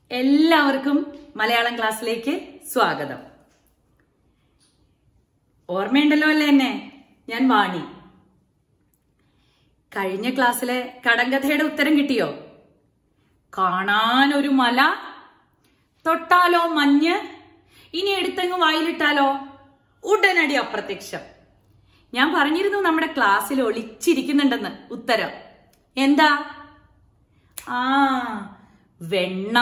എല്ലാവർക്കും മലയാളം ക്ലാസ്സിലേക്ക് സ്വാഗതം ഓർമ്മയുണ്ടല്ലോ അല്ലേ എന്നെ ഞാൻ വാണി കഴിഞ്ഞ ക്ലാസ്സിലെ കടങ്കഥയുടെ ഉത്തരം കിട്ടിയോ കാണാൻ ഒരു മല തൊട്ടാലോ മഞ്ഞ് ഇനി എടുത്തങ്ങ് വായിലിട്ടാലോ ഉടനടി അപ്രത്യക്ഷം ഞാൻ പറഞ്ഞിരുന്നു നമ്മുടെ ക്ലാസ്സിൽ ഒളിച്ചിരിക്കുന്നുണ്ടെന്ന് ഉത്തരം എന്താ ആ വെണ്ണ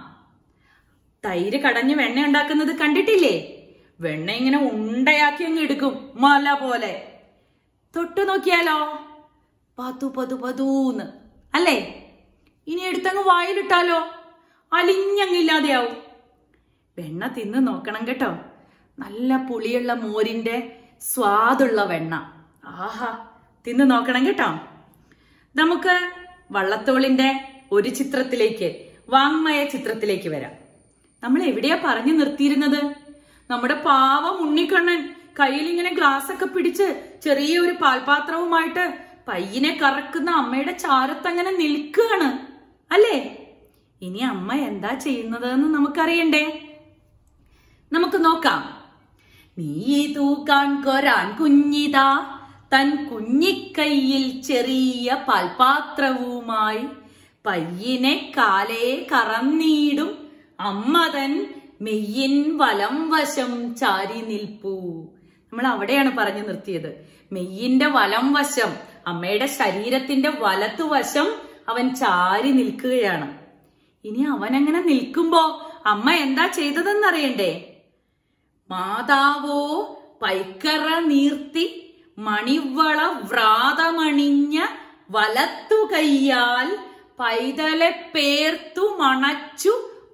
തൈര് കടഞ്ഞ് വെണ്ണ ഉണ്ടാക്കുന്നത് കണ്ടിട്ടില്ലേ വെണ്ണ ഇങ്ങനെ ഉണ്ടയാക്കി അങ്ങ് എടുക്കും മല പോലെ തൊട്ടു നോക്കിയാലോ പതു പതു പതൂന്ന് അല്ലേ ഇനി എടുത്തങ്ങ് വായിലിട്ടാലോ അലിഞ്ഞങ്ങില്ലാതെയാവും വെണ്ണ തിന്ന് നോക്കണം കേട്ടോ നല്ല പുളിയുള്ള മോരിന്റെ സ്വാദുള്ള വെണ്ണ ആഹാ തിന്ന് നോക്കണം കേട്ടോ നമുക്ക് വള്ളത്തോളിന്റെ ഒരു ചിത്രത്തിലേക്ക് വാങ്മയ ചിത്രത്തിലേക്ക് വരാം നമ്മൾ എവിടെയാ പറഞ്ഞു നിർത്തിയിരുന്നത് നമ്മുടെ പാവം ഉണ്ണിക്കണ്ണൻ കയ്യിൽ ഇങ്ങനെ ഗ്ലാസ് ഒക്കെ പിടിച്ച് ചെറിയൊരു പാൽപാത്രവുമായിട്ട് പയ്യനെ കറക്കുന്ന അമ്മയുടെ ചാരത്തങ്ങനെ നിൽക്കുകയാണ് അല്ലേ ഇനി അമ്മ എന്താ ചെയ്യുന്നതെന്ന് നമുക്കറിയണ്ടേ നമുക്ക് നോക്കാം നീ തൂക്കാൻ കൊരാൻ കുഞ്ഞിതാ തൻ കുഞ്ഞിക്കൈയിൽ ചെറിയ പാൽപാത്രവുമായി പയ്യനെ കാലേ കറന്നീടും അമ്മ തൻ മെയ്യിൻ വലം വശം ചാരി നിൽപ്പൂ നമ്മൾ അവിടെയാണ് പറഞ്ഞു നിർത്തിയത് മെയ്യിന്റെ വലം വശം അമ്മയുടെ ശരീരത്തിന്റെ വലത്തുവശം അവൻ ചാരി നിൽക്കുകയാണ് ഇനി അവൻ അങ്ങനെ നിൽക്കുമ്പോ അമ്മ എന്താ ചെയ്തതെന്നറിയണ്ടേ മാതാവോ പൈക്കറ നീർത്തി മണിവള വ്രാതമണിഞ്ഞ വലത്തു കയ്യാൽ പൈതലെ പേർത്തു മണച്ചു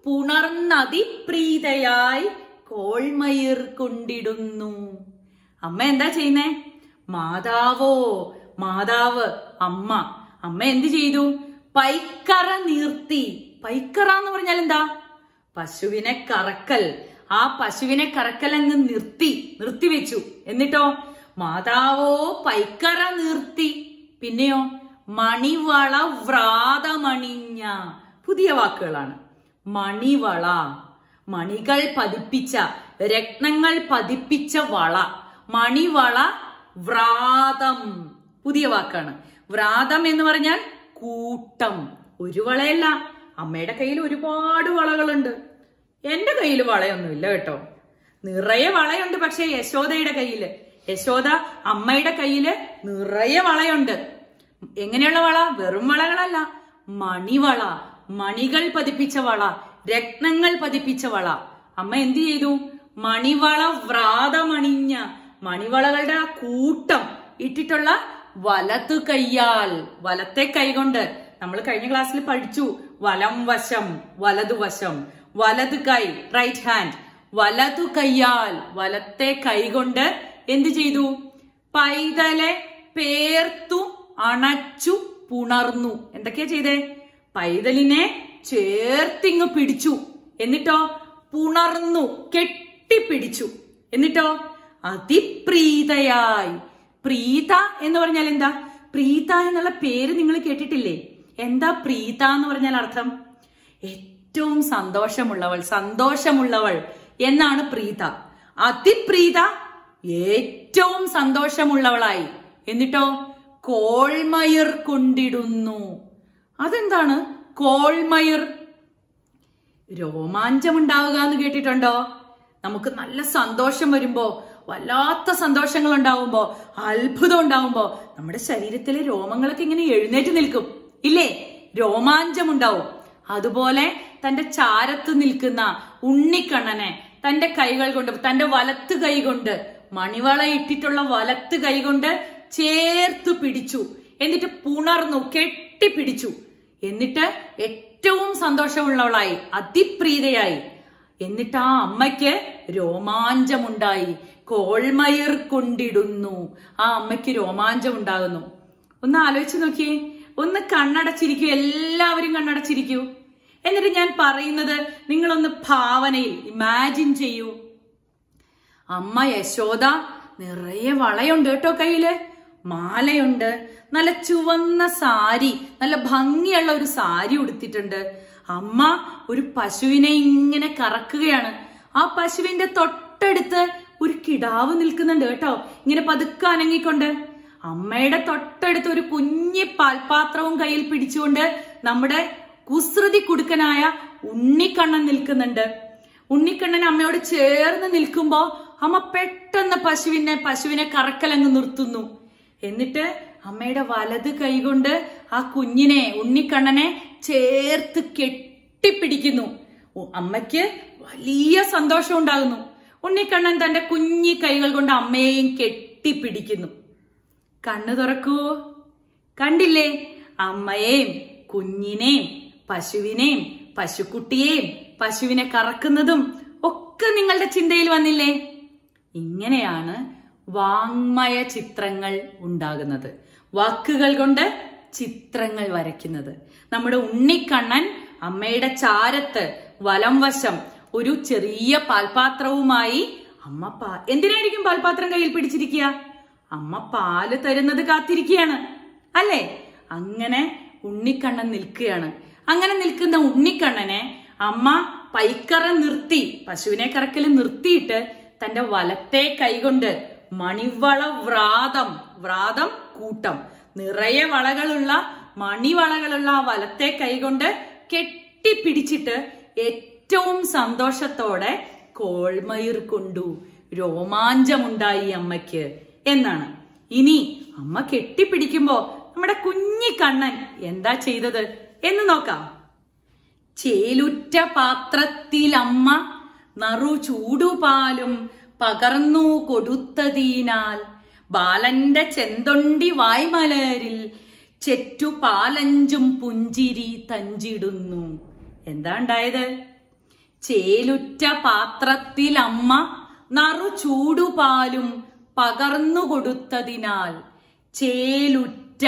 പുണർന്നതിപ്രീതയായി കോൾമയിർ കൊണ്ടിടുന്നു അമ്മ എന്താ ചെയ്യുന്നേ മാതാവോ മാതാവ് അമ്മ അമ്മ എന്ത് ചെയ്തു പൈക്കറ നീർത്തി പൈക്കറ എന്ന് പറഞ്ഞാൽ എന്താ പശുവിനെ കറക്കൽ ആ പശുവിനെ കറക്കൽ അങ്ങ് നിർത്തി നിർത്തിവെച്ചു എന്നിട്ടോ മാതാവോ പൈക്കറ നിർത്തി പിന്നെയോ മണിവള വ്രാതമണിഞ്ഞ പുതിയ വാക്കുകളാണ് മണിവള മണികൾ പതിപ്പിച്ച രത്നങ്ങൾ പതിപ്പിച്ച വള മണിവള വ്രാതം പുതിയ വാക്കാണ് വ്രാതം എന്ന് പറഞ്ഞാൽ കൂട്ടം ഒരു വളയല്ല അമ്മയുടെ കയ്യിൽ ഒരുപാട് വളകളുണ്ട് എന്റെ കയ്യിൽ വളയൊന്നുമില്ല കേട്ടോ നിറയെ വളയുണ്ട് പക്ഷെ യശോദയുടെ കയ്യില് യശോദ അമ്മയുടെ കയ്യില് നിറയെ വളയുണ്ട് എങ്ങനെയുള്ള വള വെറും വളകളല്ല മണിവള മണികൾ പതിപ്പിച്ച വള രത്നങ്ങൾ പതിപ്പിച്ച വള അമ്മ എന്ത് ചെയ്തു മണിവള വ്രാതമണിഞ്ഞ മണിവളകളുടെ ആ കൂട്ടം ഇട്ടിട്ടുള്ള വലതു കയ്യാൽ വലത്തെ കൈകൊണ്ട് നമ്മൾ കഴിഞ്ഞ ക്ലാസ്സിൽ പഠിച്ചു വലം വശം വലതുവശം വലത് കൈ റൈറ്റ് ഹാൻഡ് വലതു കയ്യാൽ വലത്തെ കൈകൊണ്ട് എന്ത് ചെയ്തു പൈതലെ പേർത്തു അണച്ചു പുണർന്നു എന്തൊക്കെയാ ചെയ്തേ പൈതലിനെ ചേർത്തിങ്ങ് പിടിച്ചു എന്നിട്ടോ പുണർന്നു കെട്ടിപ്പിടിച്ചു എന്നിട്ടോ അതിപ്രീതയായി പ്രീത എന്ന് പറഞ്ഞാൽ എന്താ പ്രീത എന്നുള്ള പേര് നിങ്ങൾ കേട്ടിട്ടില്ലേ എന്താ പ്രീത എന്ന് പറഞ്ഞാൽ അർത്ഥം ഏറ്റവും സന്തോഷമുള്ളവൾ സന്തോഷമുള്ളവൾ എന്നാണ് പ്രീത അതിപ്രീത ഏറ്റവും സന്തോഷമുള്ളവളായി എന്നിട്ടോ കോൾമയിർ കൊണ്ടിടുന്നു അതെന്താണ് കോൾമയിർ രോമാഞ്ചമുണ്ടാവുക എന്ന് കേട്ടിട്ടുണ്ടോ നമുക്ക് നല്ല സന്തോഷം വരുമ്പോ വല്ലാത്ത സന്തോഷങ്ങൾ ഉണ്ടാവുമ്പോ അത്ഭുതം ഉണ്ടാവുമ്പോ നമ്മുടെ ശരീരത്തിലെ രോമങ്ങളൊക്കെ ഇങ്ങനെ എഴുന്നേറ്റ് നിൽക്കും ഇല്ലേ രോമാഞ്ചമുണ്ടാവും അതുപോലെ തന്റെ ചാരത്ത് നിൽക്കുന്ന ഉണ്ണിക്കണ്ണനെ തന്റെ കൈകൾ കൊണ്ട് തന്റെ വലത്ത് കൈ കൊണ്ട് മണിവള ഇട്ടിട്ടുള്ള വലത്ത് കൈ കൊണ്ട് ചേർത്തു പിടിച്ചു എന്നിട്ട് പുണർന്നു കെട്ടിപ്പിടിച്ചു എന്നിട്ട് ഏറ്റവും സന്തോഷമുള്ളവളായി അതിപ്രീതയായി എന്നിട്ട് ആ അമ്മയ്ക്ക് രോമാഞ്ചമുണ്ടായി കോൾമയിർ കൊണ്ടിടുന്നു ആ അമ്മയ്ക്ക് രോമാഞ്ചം ഉണ്ടാകുന്നു ഒന്ന് ആലോചിച്ച് നോക്കിയേ ഒന്ന് കണ്ണടച്ചിരിക്കൂ എല്ലാവരും കണ്ണടച്ചിരിക്കൂ എന്നിട്ട് ഞാൻ പറയുന്നത് നിങ്ങളൊന്ന് ഭാവനയിൽ ഇമാജിൻ ചെയ്യൂ അമ്മ യശോദ നിറയെ വളയുണ്ട് കേട്ടോ കയ്യില് മാലയുണ്ട് നല്ല ചുവന്ന സാരി നല്ല ഭംഗിയുള്ള ഒരു സാരി ഉടുത്തിട്ടുണ്ട് അമ്മ ഒരു പശുവിനെ ഇങ്ങനെ കറക്കുകയാണ് ആ പശുവിന്റെ തൊട്ടടുത്ത് ഒരു കിടാവ് നിൽക്കുന്നുണ്ട് കേട്ടോ ഇങ്ങനെ പതുക്കെ അനങ്ങിക്കൊണ്ട് അമ്മയുടെ തൊട്ടടുത്ത് ഒരു കുഞ്ഞി പാൽപാത്രവും കയ്യിൽ പിടിച്ചുകൊണ്ട് നമ്മുടെ കുസൃതി കുടുക്കനായ ഉണ്ണിക്കണ്ണൻ നിൽക്കുന്നുണ്ട് ഉണ്ണിക്കണ്ണൻ അമ്മയോട് ചേർന്ന് നിൽക്കുമ്പോ അമ്മ പെട്ടെന്ന് പശുവിനെ പശുവിനെ കറക്കലങ്ങ് നിർത്തുന്നു എന്നിട്ട് അമ്മയുടെ വലത് കൈകൊണ്ട് ആ കുഞ്ഞിനെ ഉണ്ണിക്കണ്ണനെ ചേർത്ത് കെട്ടിപ്പിടിക്കുന്നു ഓ, അമ്മയ്ക്ക് വലിയ സന്തോഷം ഉണ്ടാകുന്നു ഉണ്ണിക്കണ്ണൻ തന്റെ കുഞ്ഞി കൈകൾ കൊണ്ട് അമ്മയെയും കെട്ടിപ്പിടിക്കുന്നു കണ്ണു തുറക്കൂ കണ്ടില്ലേ അമ്മയെയും കുഞ്ഞിനെയും പശുവിനെയും പശുക്കുട്ടിയെയും പശുവിനെ കറക്കുന്നതും ഒക്കെ നിങ്ങളുടെ ചിന്തയിൽ വന്നില്ലേ ഇങ്ങനെയാണ് വാങ്മയ ചിത്രങ്ങൾ ഉണ്ടാകുന്നത് വാക്കുകൾ കൊണ്ട് ചിത്രങ്ങൾ വരയ്ക്കുന്നത് നമ്മുടെ ഉണ്ണിക്കണ്ണൻ അമ്മയുടെ ചാരത്ത് വലം വശം ഒരു ചെറിയ പാൽപാത്രവുമായി അമ്മ പാ എന്തിനായിരിക്കും പാൽപാത്രം കയ്യിൽ പിടിച്ചിരിക്കുക അമ്മ പാല് തരുന്നത് കാത്തിരിക്കുകയാണ് അല്ലേ അങ്ങനെ ഉണ്ണിക്കണ്ണൻ നിൽക്കുകയാണ് അങ്ങനെ നിൽക്കുന്ന ഉണ്ണിക്കണ്ണനെ അമ്മ പൈക്കറ നിർത്തി പശുവിനെ കറക്കൽ നിർത്തിയിട്ട് തന്റെ വലത്തെ കൈകൊണ്ട് മണിവള വ്രാതം വ്രാതം കൂട്ടം നിറയെ വളകളുള്ള മണിവളകളുള്ള ആ വലത്തെ കൈകൊണ്ട് കെട്ടിപ്പിടിച്ചിട്ട് ഏറ്റവും സന്തോഷത്തോടെ കോൾമയിർ കൊണ്ടു രോമാഞ്ചമുണ്ടായി അമ്മയ്ക്ക് എന്നാണ് ഇനി അമ്മ കെട്ടിപ്പിടിക്കുമ്പോ നമ്മുടെ കുഞ്ഞി കണ്ണൻ എന്താ ചെയ്തത് എന്ന് നോക്കാം ചേലുറ്റ പാത്രത്തിൽ അമ്മ നറു ചൂടുപാലും പകർന്നു കൊടുത്തതിനാൽ ബാലന്റെ ചെന്തൊണ്ടി വായ്മലരിൽ ചെറ്റു പാലഞ്ചും പുഞ്ചിരി തഞ്ചിടുന്നു എന്താ ഉണ്ടായത് ചേലുറ്റ പാത്രത്തിൽ അമ്മ നറു ചൂടുപാലും പകർന്നു കൊടുത്തതിനാൽ ചേലുറ്റ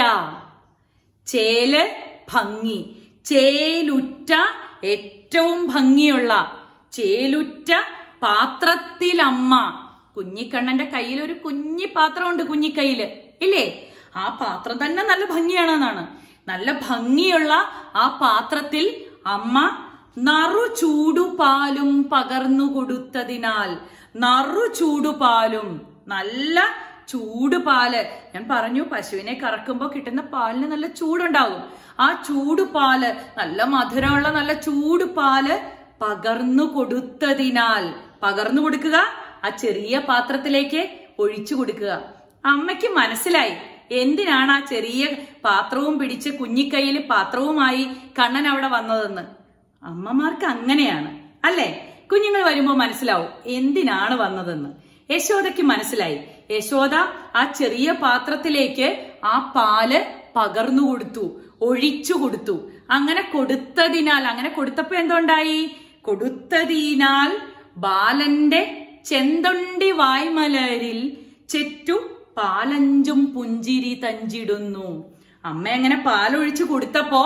ചേല് ഭംഗി ചേലുറ്റ ഏറ്റവും ഭംഗിയുള്ള ചേലുറ്റ പാത്രത്തിലമ്മ കുഞ്ഞിക്കണ്ണന്റെ കയ്യിൽ ഒരു കുഞ്ഞി പാത്രമുണ്ട് കുഞ്ഞിക്കൈയില് ഇല്ലേ ആ പാത്രം തന്നെ നല്ല ഭംഗിയാണെന്നാണ് നല്ല ഭംഗിയുള്ള ആ പാത്രത്തിൽ അമ്മ നറു ചൂടുപാലും പകർന്നു കൊടുത്തതിനാൽ നറു ചൂടുപാലും നല്ല ചൂട് പാല് ഞാൻ പറഞ്ഞു പശുവിനെ കറക്കുമ്പോ കിട്ടുന്ന പാലിന് നല്ല ചൂടുണ്ടാവും ആ ചൂട് പാല് നല്ല മധുരമുള്ള നല്ല ചൂട് പാല് പകർന്നു കൊടുത്തതിനാൽ പകർന്നു കൊടുക്കുക ആ ചെറിയ പാത്രത്തിലേക്ക് ഒഴിച്ചു കൊടുക്കുക അമ്മയ്ക്ക് മനസ്സിലായി എന്തിനാണ് ആ ചെറിയ പാത്രവും പിടിച്ച് കുഞ്ഞിക്കൈയിൽ പാത്രവുമായി കണ്ണൻ അവിടെ വന്നതെന്ന് അമ്മമാർക്ക് അങ്ങനെയാണ് അല്ലേ കുഞ്ഞുങ്ങൾ വരുമ്പോ മനസ്സിലാവും എന്തിനാണ് വന്നതെന്ന് യശോദയ്ക്ക് മനസ്സിലായി യശോദ ആ ചെറിയ പാത്രത്തിലേക്ക് ആ പാല് പകർന്നു കൊടുത്തു ഒഴിച്ചു കൊടുത്തു അങ്ങനെ കൊടുത്തതിനാൽ അങ്ങനെ കൊടുത്തപ്പോ എന്തുണ്ടായി കൊടുത്തതിനാൽ ബാലന്റെ ചെന്തൊണ്ടി വായ്മലരിൽ ചെറ്റു പാലഞ്ചും പുഞ്ചിരി തഞ്ചിടുന്നു അമ്മ അങ്ങനെ പാലൊഴിച്ചു കൊടുത്തപ്പോ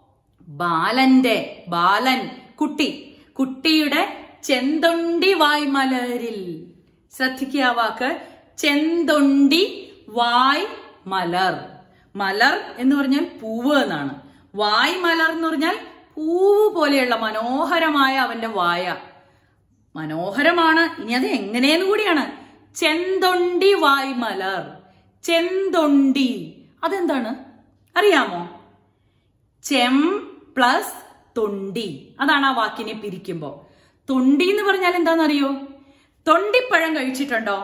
ബാലന്റെ ബാലൻ കുട്ടി കുട്ടിയുടെ ചെന്തൊണ്ടി വായ്മലരിൽ ശ്രദ്ധിക്കുക ആ വാക്ക് ചെന്തൊണ്ടി വായ് മലർ മലർ എന്ന് പറഞ്ഞാൽ പൂവ് എന്നാണ് വായ് മലർ എന്ന് പറഞ്ഞാൽ പൂവ് പോലെയുള്ള മനോഹരമായ അവന്റെ വായ മനോഹരമാണ് ഇനി അത് എങ്ങനെയെന്ന് കൂടിയാണ് ചെന്തൊണ്ടി വായ് മലർ ചെന്തൊണ്ടി അതെന്താണ് അറിയാമോ ചെം പ്ലസ് തൊണ്ടി അതാണ് ആ വാക്കിനെ പിരിക്കുമ്പോ തൊണ്ടി എന്ന് പറഞ്ഞാൽ എന്താണെന്നറിയോ തൊണ്ടിപ്പഴം കഴിച്ചിട്ടുണ്ടോ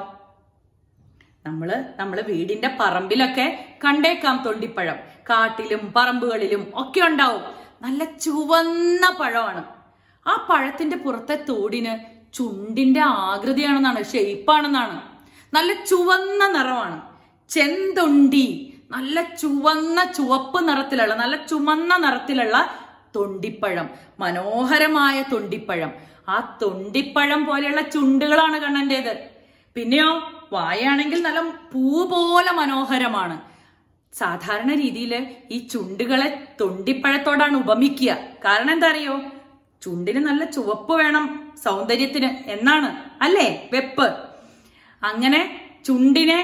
നമ്മള് നമ്മള് വീടിന്റെ പറമ്പിലൊക്കെ കണ്ടേക്കാം തൊണ്ടിപ്പഴം കാട്ടിലും പറമ്പുകളിലും ഒക്കെ ഉണ്ടാവും നല്ല ചുവന്ന പഴമാണ് ആ പഴത്തിന്റെ പുറത്തെ തോടിന് ചുണ്ടിന്റെ ആകൃതിയാണെന്നാണ് ഷെയ്പ്പാണെന്നാണ് നല്ല ചുവന്ന നിറമാണ് ചെന്തൊണ്ടി നല്ല ചുവന്ന ചുവപ്പ് നിറത്തിലുള്ള നല്ല ചുമന്ന നിറത്തിലുള്ള തൊണ്ടിപ്പഴം മനോഹരമായ തൊണ്ടിപ്പഴം ആ തൊണ്ടിപ്പഴം പോലെയുള്ള ചുണ്ടുകളാണ് കണ്ണന്റേത് പിന്നെയോ വായാണെങ്കിൽ നല്ല പൂ പോലെ മനോഹരമാണ് സാധാരണ രീതിയിൽ ഈ ചുണ്ടുകളെ തൊണ്ടിപ്പഴത്തോടാണ് ഉപമിക്കുക കാരണം എന്താ അറിയോ ചുണ്ടിന് നല്ല ചുവപ്പ് വേണം സൗന്ദര്യത്തിന് എന്നാണ് അല്ലേ വെപ്പ് അങ്ങനെ ചുണ്ടിനെ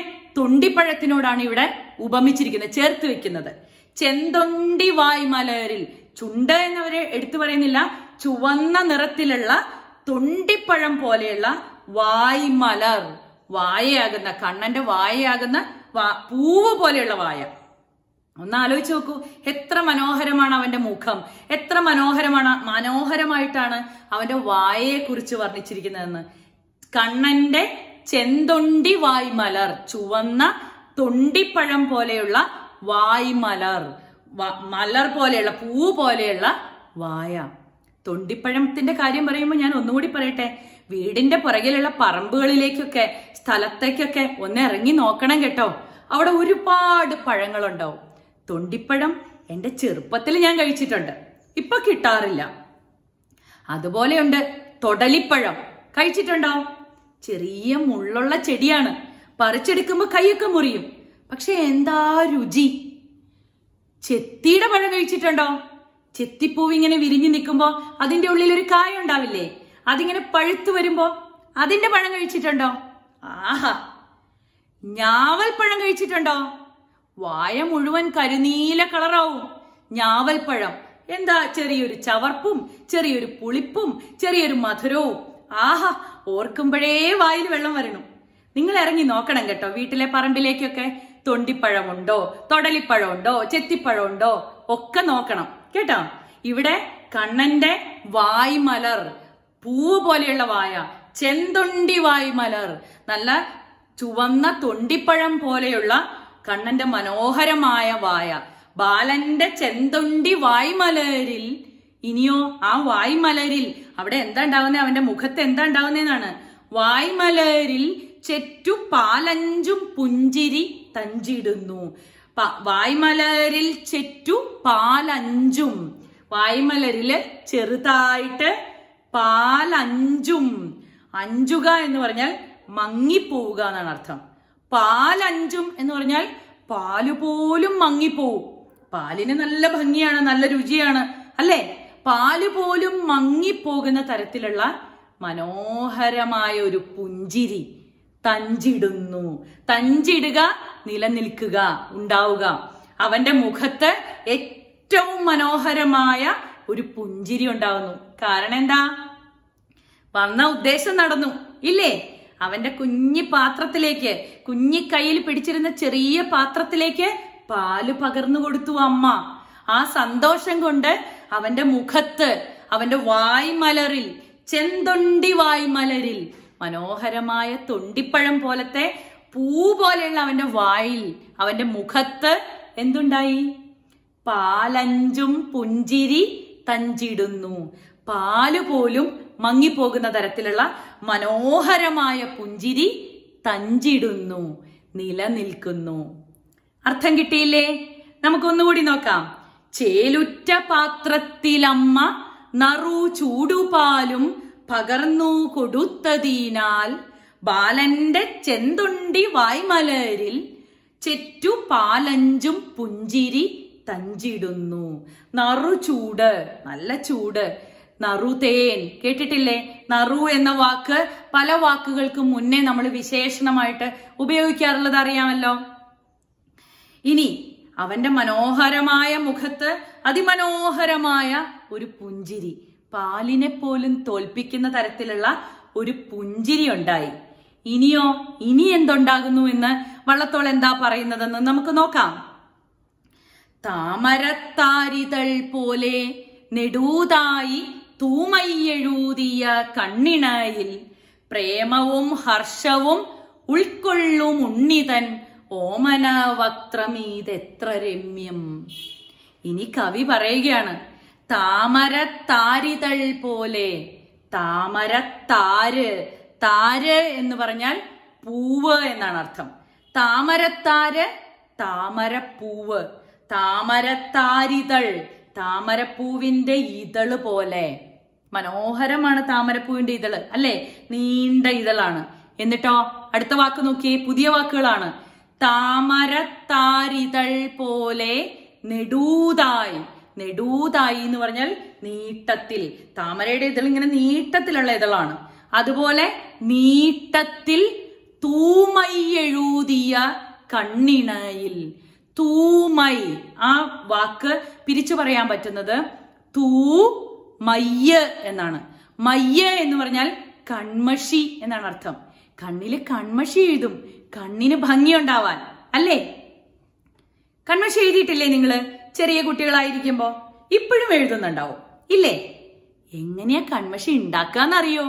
തൊണ്ടിപ്പഴത്തിനോടാണ് ഇവിടെ ഉപമിച്ചിരിക്കുന്നത് ചേർത്ത് വെക്കുന്നത് ചെന്തൊണ്ടി വായ് മലരിൽ ചുണ്ട് എന്നവരെ എടുത്തു പറയുന്നില്ല ചുവന്ന നിറത്തിലുള്ള തൊണ്ടിപ്പഴം പോലെയുള്ള വായ്മലർ വായയാകുന്ന കണ്ണന്റെ വായയാകുന്ന വാ- പൂവ് പോലെയുള്ള വായ ഒന്ന് ആലോചിച്ച് നോക്കൂ എത്ര മനോഹരമാണ് അവന്റെ മുഖം എത്ര മനോഹരമാണ് മനോഹരമായിട്ടാണ് അവന്റെ വായയെ കുറിച്ച് വർണ്ണിച്ചിരിക്കുന്നതെന്ന് കണ്ണന്റെ ചെന്തൊണ്ടി വായ്മലർ ചുവന്ന തൊണ്ടിപ്പഴം പോലെയുള്ള വായ്മലർ വ- മലർ പോലെയുള്ള പൂ പോലെയുള്ള വായ തൊണ്ടിപ്പഴത്തിന്റെ കാര്യം പറയുമ്പോൾ ഞാൻ ഒന്നുകൂടി പറയട്ടെ വീടിന്റെ പുറകിലുള്ള പറമ്പുകളിലേക്കൊക്കെ സ്ഥലത്തേക്കൊക്കെ ഒന്ന് ഇറങ്ങി നോക്കണം കേട്ടോ അവിടെ ഒരുപാട് പഴങ്ങളുണ്ടാവും തൊണ്ടിപ്പഴം എന്റെ ചെറുപ്പത്തിൽ ഞാൻ കഴിച്ചിട്ടുണ്ട് ഇപ്പൊ കിട്ടാറില്ല അതുപോലെയുണ്ട് തൊടലിപ്പഴം കഴിച്ചിട്ടുണ്ടോ ചെറിയ മുള്ളുള്ള ചെടിയാണ് പറിച്ചെടുക്കുമ്പോ കൈയൊക്കെ മുറിയും പക്ഷെ എന്താ രുചി ചെത്തിയുടെ പഴം കഴിച്ചിട്ടുണ്ടോ ചെത്തിപ്പൂവ് ഇങ്ങനെ വിരിഞ്ഞു നിൽക്കുമ്പോ അതിന്റെ ഉള്ളിൽ ഒരു കായ ഉണ്ടാവില്ലേ അതിങ്ങനെ പഴുത്തു വരുമ്പോ അതിന്റെ പഴം കഴിച്ചിട്ടുണ്ടോ ആഹാ ഞാവൽ പഴം കഴിച്ചിട്ടുണ്ടോ വായ മുഴുവൻ കരുനീല കളറാവും ഞാവൽ പഴം എന്താ ചെറിയൊരു ചവർപ്പും ചെറിയൊരു പുളിപ്പും ചെറിയൊരു മധുരവും ആഹാ ഓർക്കുമ്പോഴേ വായിൽ വെള്ളം വരണം നിങ്ങൾ ഇറങ്ങി നോക്കണം കേട്ടോ വീട്ടിലെ പറമ്പിലേക്കൊക്കെ തൊണ്ടിപ്പഴമുണ്ടോ തൊടലിപ്പഴമുണ്ടോ ചെത്തിപ്പഴമുണ്ടോ ഒക്കെ നോക്കണം കേട്ടോ ഇവിടെ കണ്ണന്റെ വായ്മലർ പൂവ് പോലെയുള്ള വായ ചെന്തൊണ്ടി വായ്മലർ നല്ല ചുവന്ന തൊണ്ടിപ്പഴം പോലെയുള്ള കണ്ണന്റെ മനോഹരമായ വായ ബാലന്റെ ചെന്തൊണ്ടി വായ്മലരിൽ ഇനിയോ ആ വായ്മലരിൽ അവിടെ എന്താ ഉണ്ടാവുന്നത് അവന്റെ മുഖത്ത് എന്താ ഉണ്ടാവുന്നതെന്നാണ് വായ്മലരിൽ ചെറ്റു പാലഞ്ചും പുഞ്ചിരി തഞ്ചിടുന്നു പ- വായ്മലരിൽ ചെറ്റു പാലഞ്ചും വായ്മലരില് ചെറുതായിട്ട് പാലഞ്ചും അഞ്ചുക എന്ന് പറഞ്ഞാൽ മങ്ങിപ്പോവുക എന്നാണ് അർത്ഥം പാലഞ്ചും എന്ന് പറഞ്ഞാൽ പാല് പോലും മങ്ങിപ്പോവും പാലിന് നല്ല ഭംഗിയാണ് നല്ല രുചിയാണ് അല്ലേ പാല് പോലും മങ്ങിപ്പോകുന്ന തരത്തിലുള്ള മനോഹരമായ ഒരു പുഞ്ചിരി തഞ്ചിടുന്നു തഞ്ചിടുക നിലനിൽക്കുക ഉണ്ടാവുക അവന്റെ മുഖത്ത് ഏറ്റവും മനോഹരമായ ഒരു പുഞ്ചിരി ഉണ്ടാവുന്നു കാരണം എന്താ വന്ന ഉദ്ദേശം നടന്നു ഇല്ലേ അവന്റെ കുഞ്ഞി പാത്രത്തിലേക്ക് കുഞ്ഞി കയ്യിൽ പിടിച്ചിരുന്ന ചെറിയ പാത്രത്തിലേക്ക് പാല് പകർന്നു കൊടുത്തു അമ്മ ആ സന്തോഷം കൊണ്ട് അവന്റെ മുഖത്ത് അവന്റെ വായ്മലറിൽ ചെന്തൊണ്ടി വായ്മലരിൽ മനോഹരമായ തൊണ്ടിപ്പഴം പോലത്തെ പൂ പോലെയുള്ള അവന്റെ വായിൽ അവന്റെ മുഖത്ത് എന്തുണ്ടായി പാലഞ്ചും പുഞ്ചിരി തഞ്ചിടുന്നു പാല് പോലും മങ്ങിപ്പോകുന്ന തരത്തിലുള്ള മനോഹരമായ പുഞ്ചിരി തഞ്ചിടുന്നു നിലനിൽക്കുന്നു അർത്ഥം കിട്ടിയില്ലേ നമുക്കൊന്നുകൂടി നോക്കാം ചേലുറ്റ പാത്രത്തിലമ്മ നറു ചൂടുപാലും പകർന്നു കൊടുത്തതിനാൽ ബാലന്റെ ചെന്തൊണ്ടി വായ്മലരിൽ ചെറ്റു പാലഞ്ചും പുഞ്ചിരി തഞ്ചിടുന്നു നറു ചൂട് നല്ല ചൂട് നറുതേൻ കേട്ടിട്ടില്ലേ നറു എന്ന വാക്ക് പല വാക്കുകൾക്ക് മുന്നേ നമ്മൾ വിശേഷണമായിട്ട് ഉപയോഗിക്കാറുള്ളത് അറിയാമല്ലോ ഇനി അവന്റെ മനോഹരമായ മുഖത്ത് അതിമനോഹരമായ ഒരു പുഞ്ചിരി പാലിനെ പോലും തോൽപ്പിക്കുന്ന തരത്തിലുള്ള ഒരു പുഞ്ചിരി ഉണ്ടായി ഇനിയോ ഇനി എന്തുണ്ടാകുന്നു എന്ന് വള്ളത്തോൾ എന്താ പറയുന്നതെന്ന് നമുക്ക് നോക്കാം താമരത്താരിതൾ പോലെ നെടൂതായി തൂമയ്യെഴുതിയ കണ്ണിണയിൽ പ്രേമവും ഹർഷവും ഉൾക്കൊള്ളും ഉണ്ണിതൻ ഓമന വക്രമീതെത്ര രമ്യം ഇനി കവി പറയുകയാണ് താമരത്താരിതൾ പോലെ താമരത്താര് താര് എന്ന് പറഞ്ഞാൽ പൂവ് എന്നാണ് അർത്ഥം താമരത്താര് താമരപ്പൂവ് താമരത്താരിതൾ താമരപ്പൂവിന്റെ ഇതള് പോലെ മനോഹരമാണ് താമരപ്പൂവിന്റെ ഇതള് അല്ലെ നീണ്ട ഇതളാണ് എന്നിട്ടോ അടുത്ത വാക്ക് നോക്കിയേ പുതിയ വാക്കുകളാണ് താമരത്താരിതൾ പോലെ നെടൂതായി നെടൂതായി എന്ന് പറഞ്ഞാൽ നീട്ടത്തിൽ താമരയുടെ ഇതൾ ഇങ്ങനെ നീട്ടത്തിലുള്ള ഇതളാണ് അതുപോലെ നീട്ടത്തിൽ തൂമൈയെഴുതിയ കണ്ണിണയിൽ തൂമൈ ആ വാക്ക് പിരിച്ചു പറയാൻ പറ്റുന്നത് തൂ മയ്യ് എന്നാണ് മയ്യ് എന്ന് പറഞ്ഞാൽ കൺമഷി എന്നാണ് അർത്ഥം കണ്ണില് കൺമഷി എഴുതും കണ്ണിന് ഭംഗിയുണ്ടാവാൻ അല്ലേ കൺമഷി എഴുതിയിട്ടില്ലേ നിങ്ങള് ചെറിയ കുട്ടികളായിരിക്കുമ്പോ ഇപ്പോഴും എഴുതുന്നുണ്ടാവും ഇല്ലേ എങ്ങനെയാ കൺമഷി ഉണ്ടാക്കാന്നറിയോ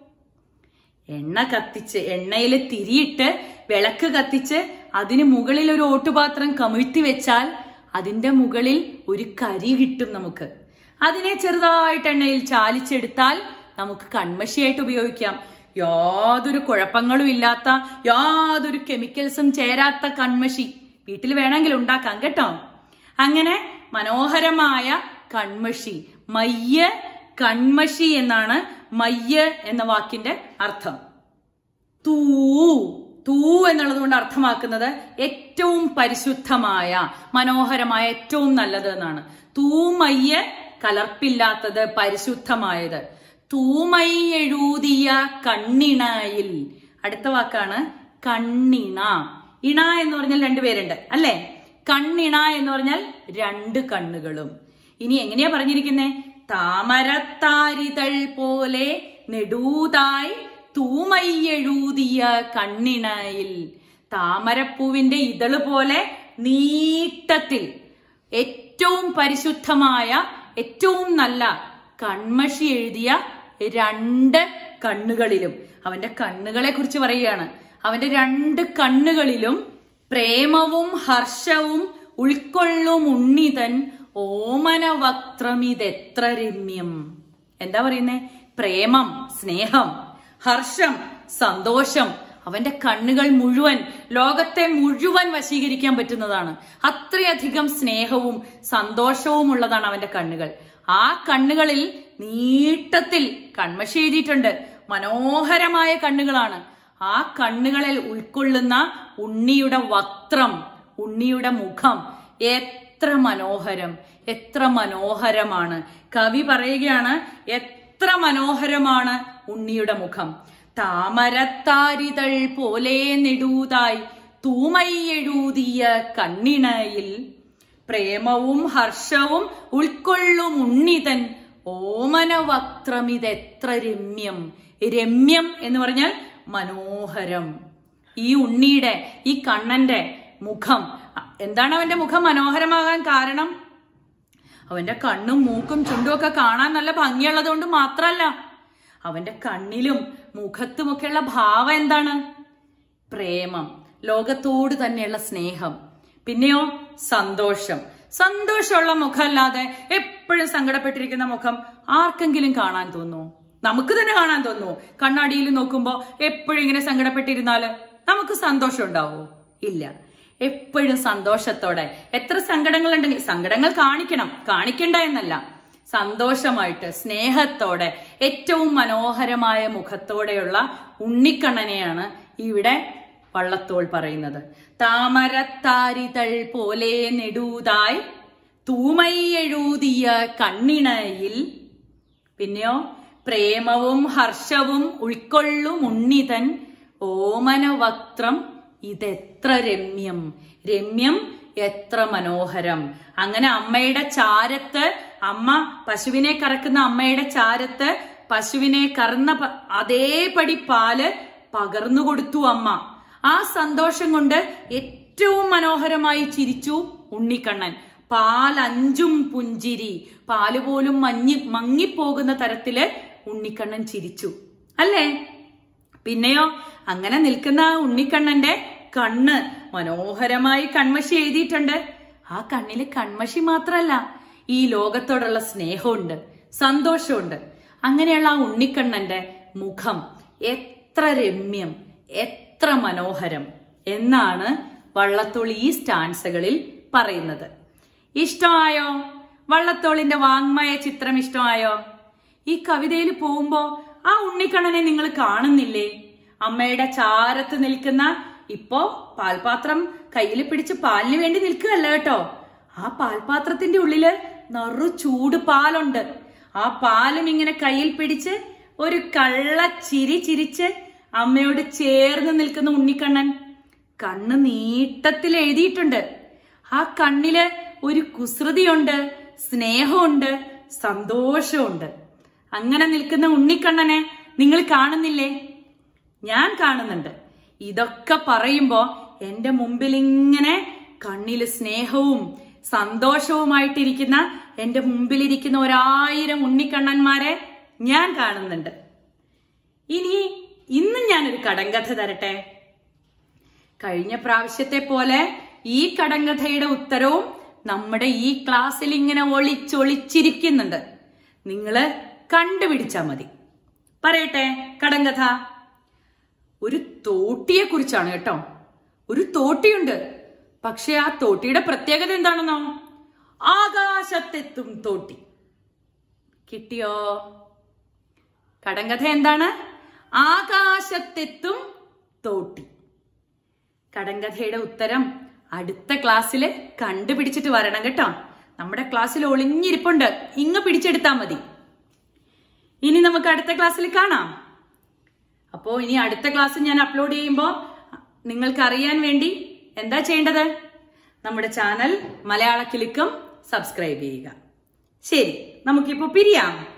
എണ്ണ കത്തിച്ച് എണ്ണയിൽ തിരിയിട്ട് വിളക്ക് കത്തിച്ച് അതിന് മുകളിൽ ഒരു ഓട്ടുപാത്രം കമിഴ്ത്തി വെച്ചാൽ അതിന്റെ മുകളിൽ ഒരു കരി കിട്ടും നമുക്ക് അതിനെ ചെറുതായിട്ട് എണ്ണയിൽ ചാലിച്ചെടുത്താൽ നമുക്ക് കൺമഷിയായിട്ട് ഉപയോഗിക്കാം യാതൊരു കുഴപ്പങ്ങളും ഇല്ലാത്ത യാതൊരു കെമിക്കൽസും ചേരാത്ത കൺമഷി വീട്ടിൽ വേണമെങ്കിൽ ഉണ്ടാക്കാം കേട്ടോ അങ്ങനെ മനോഹരമായ കൺമഷി മയ്യ് കൺമഷി എന്നാണ് മയ്യ് എന്ന വാക്കിന്റെ അർത്ഥം തൂ തൂ എന്നുള്ളത് കൊണ്ട് അർത്ഥമാക്കുന്നത് ഏറ്റവും പരിശുദ്ധമായ മനോഹരമായ ഏറ്റവും നല്ലത് എന്നാണ് തൂമയ്യ് കലർപ്പില്ലാത്തത് പരിശുദ്ധമായത് തൂമൈ എഴുതിയ കണ്ണിണയിൽ അടുത്ത വാക്കാണ് കണ്ണിണ ഇണ എന്ന് പറഞ്ഞാൽ രണ്ടുപേരുണ്ട് അല്ലേ കണ്ണിണ എന്ന് പറഞ്ഞാൽ രണ്ട് കണ്ണുകളും ഇനി എങ്ങനെയാ പറഞ്ഞിരിക്കുന്നേ താമരത്താരിതൾ പോലെ നെടൂതായി തൂമയ്യെഴുതിയ കണ്ണിണയിൽ താമരപ്പൂവിന്റെ ഇതള് പോലെ നീട്ടത്തിൽ ഏറ്റവും പരിശുദ്ധമായ ഏറ്റവും നല്ല കൺമഷി എഴുതിയ രണ്ട് കണ്ണുകളിലും അവന്റെ കണ്ണുകളെ കുറിച്ച് പറയുകയാണ് അവന്റെ രണ്ട് കണ്ണുകളിലും പ്രേമവും ഹർഷവും ഉൾക്കൊള്ളും ഉണ്ണിതൻ ഓമന വക്ത്രമിതെത്ര രമ്യം എന്താ പറയുന്നേ പ്രേമം സ്നേഹം ഹർഷം സന്തോഷം അവന്റെ കണ്ണുകൾ മുഴുവൻ ലോകത്തെ മുഴുവൻ വശീകരിക്കാൻ പറ്റുന്നതാണ് അത്രയധികം സ്നേഹവും സന്തോഷവും ഉള്ളതാണ് അവന്റെ കണ്ണുകൾ ആ കണ്ണുകളിൽ നീട്ടത്തിൽ കൺമഷി എഴുതിയിട്ടുണ്ട് മനോഹരമായ കണ്ണുകളാണ് ആ കണ്ണുകളിൽ ഉൾക്കൊള്ളുന്ന ഉണ്ണിയുടെ വക്രം ഉണ്ണിയുടെ മുഖം എത്ര മനോഹരം എത്ര മനോഹരമാണ് കവി പറയുകയാണ് എത്ര മനോഹരമാണ് ഉണ്ണിയുടെ മുഖം താമരത്താരിതൾ പോലെ നെടൂതായി തൂമയ്യെഴുതിയ കണ്ണിണയിൽ പ്രേമവും ഹർഷവും ഉൾക്കൊള്ളും ഉണ്ണിതൻ ഓമന വക്രമിതെത്ര രമ്യം രമ്യം എന്ന് പറഞ്ഞാൽ മനോഹരം ഈ ഉണ്ണിയുടെ ഈ കണ്ണന്റെ മുഖം എന്താണ് അവന്റെ മുഖം മനോഹരമാകാൻ കാരണം അവന്റെ കണ്ണും മൂക്കും ചുണ്ടും ഒക്കെ കാണാൻ നല്ല ഭംഗിയുള്ളത് കൊണ്ട് മാത്രല്ല അവന്റെ കണ്ണിലും മുഖത്തുമൊക്കെയുള്ള ഭാവം എന്താണ് പ്രേമം ലോകത്തോട് തന്നെയുള്ള സ്നേഹം പിന്നെയോ സന്തോഷം സന്തോഷമുള്ള മുഖമല്ലാതെ എപ്പോഴും സങ്കടപ്പെട്ടിരിക്കുന്ന മുഖം ആർക്കെങ്കിലും കാണാൻ തോന്നുന്നു നമുക്ക് തന്നെ കാണാൻ തോന്നുന്നു കണ്ണാടിയിൽ നോക്കുമ്പോ എപ്പോഴും ഇങ്ങനെ സങ്കടപ്പെട്ടിരുന്നാല് നമുക്ക് സന്തോഷം ഉണ്ടാവോ ഇല്ല എപ്പോഴും സന്തോഷത്തോടെ എത്ര സങ്കടങ്ങളുണ്ടെങ്കിൽ സങ്കടങ്ങൾ കാണിക്കണം കാണിക്കണ്ട എന്നല്ല സന്തോഷമായിട്ട് സ്നേഹത്തോടെ ഏറ്റവും മനോഹരമായ മുഖത്തോടെയുള്ള ഉണ്ണിക്കണ്ണനെയാണ് ഇവിടെ വള്ളത്തോൾ പറയുന്നത് താമരത്താരിതൾ പോലെ നെടൂതായി തൂമയ്യെഴുതിയ കണ്ണിണയിൽ പിന്നെയോ പ്രേമവും ഹർഷവും ഉൾക്കൊള്ളും ഉണ്ണിതൻ ഓമനവക്ത്രം ഇതെത്ര രമ്യം രമ്യം എത്ര മനോഹരം അങ്ങനെ അമ്മയുടെ ചാരത്ത് അമ്മ പശുവിനെ കറക്കുന്ന അമ്മയുടെ ചാരത്ത് പശുവിനെ കറന്ന പ- അതേപടി പാല് പകർന്നു കൊടുത്തു അമ്മ ആ സന്തോഷം കൊണ്ട് ഏറ്റവും മനോഹരമായി ചിരിച്ചു ഉണ്ണിക്കണ്ണൻ പാൽ അഞ്ചും പുഞ്ചിരി പാല് പോലും മഞ്ഞി മങ്ങിപ്പോകുന്ന തരത്തില് ഉണ്ണിക്കണ്ണൻ ചിരിച്ചു അല്ലേ പിന്നെയോ അങ്ങനെ നിൽക്കുന്ന ആ ഉണ്ണിക്കണ്ണന്റെ കണ്ണ് മനോഹരമായി കൺമഷി എഴുതിയിട്ടുണ്ട് ആ കണ്ണില് കൺമഷി മാത്രല്ല ഈ ലോകത്തോടുള്ള സ്നേഹമുണ്ട് സന്തോഷമുണ്ട് അങ്ങനെയുള്ള ആ ഉണ്ണിക്കണ്ണന്റെ മുഖം എത്ര രമ്യം എത്ര മനോഹരം എന്നാണ് വള്ളത്തോൾ ഈ സ്റ്റാൻസകളിൽ പറയുന്നത് ഇഷ്ടമായോ വള്ളത്തോളിന്റെ വാങ്മയ ചിത്രം ഇഷ്ടമായോ ഈ കവിതയിൽ പോകുമ്പോ ആ ഉണ്ണിക്കണ്ണനെ നിങ്ങൾ കാണുന്നില്ലേ അമ്മയുടെ ചാരത്ത് നിൽക്കുന്ന ഇപ്പോ പാൽപാത്രം കയ്യിൽ പിടിച്ച് പാലിന് വേണ്ടി നിൽക്കുകയല്ല കേട്ടോ ആ പാൽപാത്രത്തിന്റെ ഉള്ളില് നറു ചൂട് പാലുണ്ട് ആ പാലും ഇങ്ങനെ കയ്യിൽ പിടിച്ച് ഒരു കള്ള ചിരി ചിരിച്ച് അമ്മയോട് ചേർന്ന് നിൽക്കുന്ന ഉണ്ണിക്കണ്ണൻ കണ്ണ് നീട്ടത്തിൽ എഴുതിയിട്ടുണ്ട് ആ കണ്ണില് ഒരു കുസൃതിയുണ്ട് സ്നേഹമുണ്ട് സന്തോഷമുണ്ട് അങ്ങനെ നിൽക്കുന്ന ഉണ്ണിക്കണ്ണനെ നിങ്ങൾ കാണുന്നില്ലേ ഞാൻ കാണുന്നുണ്ട് ഇതൊക്കെ പറയുമ്പോ എന്റെ മുമ്പിൽ ഇങ്ങനെ കണ്ണില് സ്നേഹവും സന്തോഷവുമായിട്ടിരിക്കുന്ന എന്റെ മുമ്പിലിരിക്കുന്ന ഒരായിരം ഉണ്ണിക്കണ്ണന്മാരെ ഞാൻ കാണുന്നുണ്ട് ഇനി ഇന്ന് ഞാനൊരു കടങ്കഥ തരട്ടെ കഴിഞ്ഞ പ്രാവശ്യത്തെ പോലെ ഈ കടങ്കഥയുടെ ഉത്തരവും നമ്മുടെ ഈ ക്ലാസ്സിൽ ഇങ്ങനെ ഒളിച്ചൊളിച്ചിരിക്കുന്നുണ്ട് നിങ്ങള് കണ്ടുപിടിച്ചാ മതി പറയട്ടെ കടങ്കഥ ഒരു തോട്ടിയെ കുറിച്ചാണ് കേട്ടോ ഒരു തോട്ടിയുണ്ട് പക്ഷെ ആ തോട്ടിയുടെ പ്രത്യേകത എന്താണെന്നോ ആകാശത്തെത്തും തോട്ടി കിട്ടിയോ കടങ്കഥ എന്താണ് ആകാശത്തെത്തും തോട്ടി കടങ്കഥയുടെ ഉത്തരം അടുത്ത ക്ലാസ്സിൽ കണ്ടുപിടിച്ചിട്ട് വരണം കേട്ടോ നമ്മുടെ ക്ലാസ്സിൽ ഒളിഞ്ഞിരിപ്പുണ്ട് ഇങ്ങ് പിടിച്ചെടുത്താ മതി ഇനി നമുക്ക് അടുത്ത ക്ലാസ്സിൽ കാണാം അപ്പോ ഇനി അടുത്ത ക്ലാസ് ഞാൻ അപ്ലോഡ് ചെയ്യുമ്പോൾ നിങ്ങൾക്ക് അറിയാൻ വേണ്ടി എന്താ ചെയ്യേണ്ടത് നമ്മുടെ ചാനൽ മലയാള കിലുക്കം സബ്സ്ക്രൈബ് ചെയ്യുക ശരി നമുക്കിപ്പോ പിരിയാം